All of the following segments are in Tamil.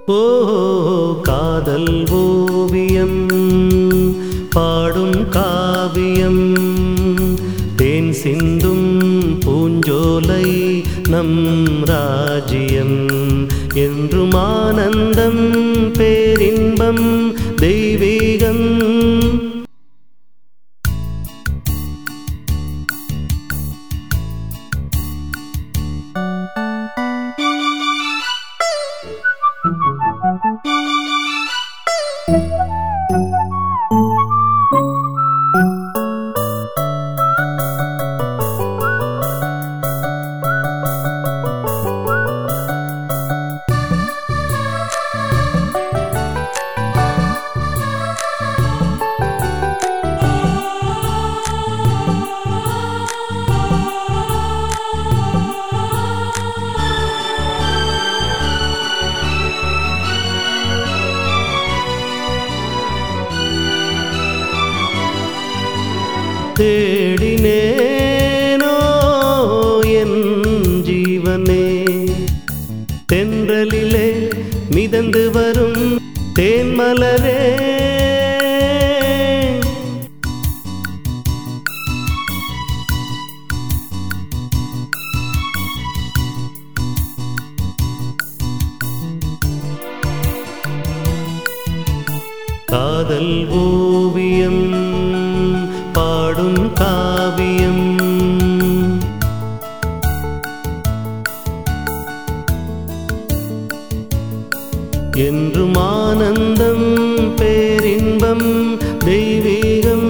ஓ காதல் ஓவியம் பாடும் காவியம் தேன் சிந்தும் பூஞ்சோலை நம் ராஜ்யம் என்றும் ஆனந்தம் பேரின்பம் தெய்வீகம் தேடினேனோ என் ஜீவனே தென்றலிலே மிதந்து வரும் தேன்மலரே காதல் ஓவியம் பாடும் காவியம் என்றும் ஆனந்தம் பேரின்பம் தெய்வீகம்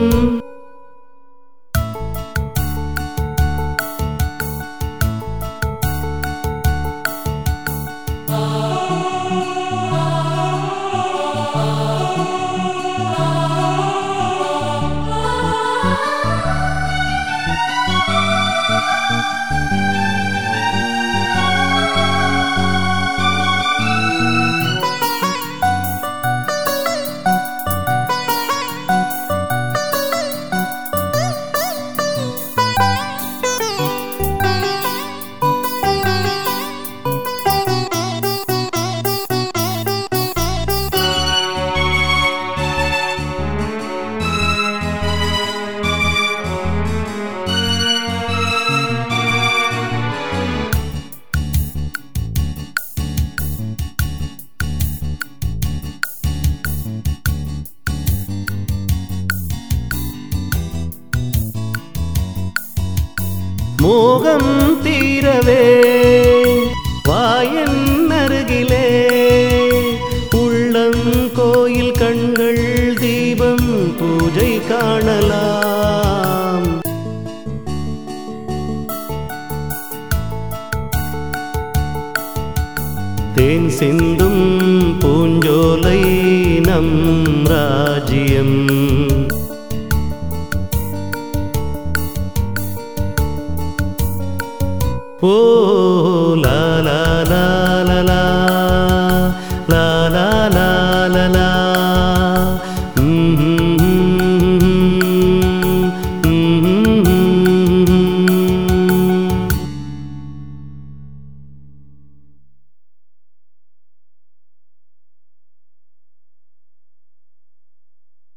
மோகம் தீரவே வாயன் அருகிலே உள்ளம் கோயில் கண்கள் தீபம் பூஜை காணலாம் தேன் சிந்தும் பூஞ்சோலை நம் ராஜ்யம் ஓ லா லா லா லா லா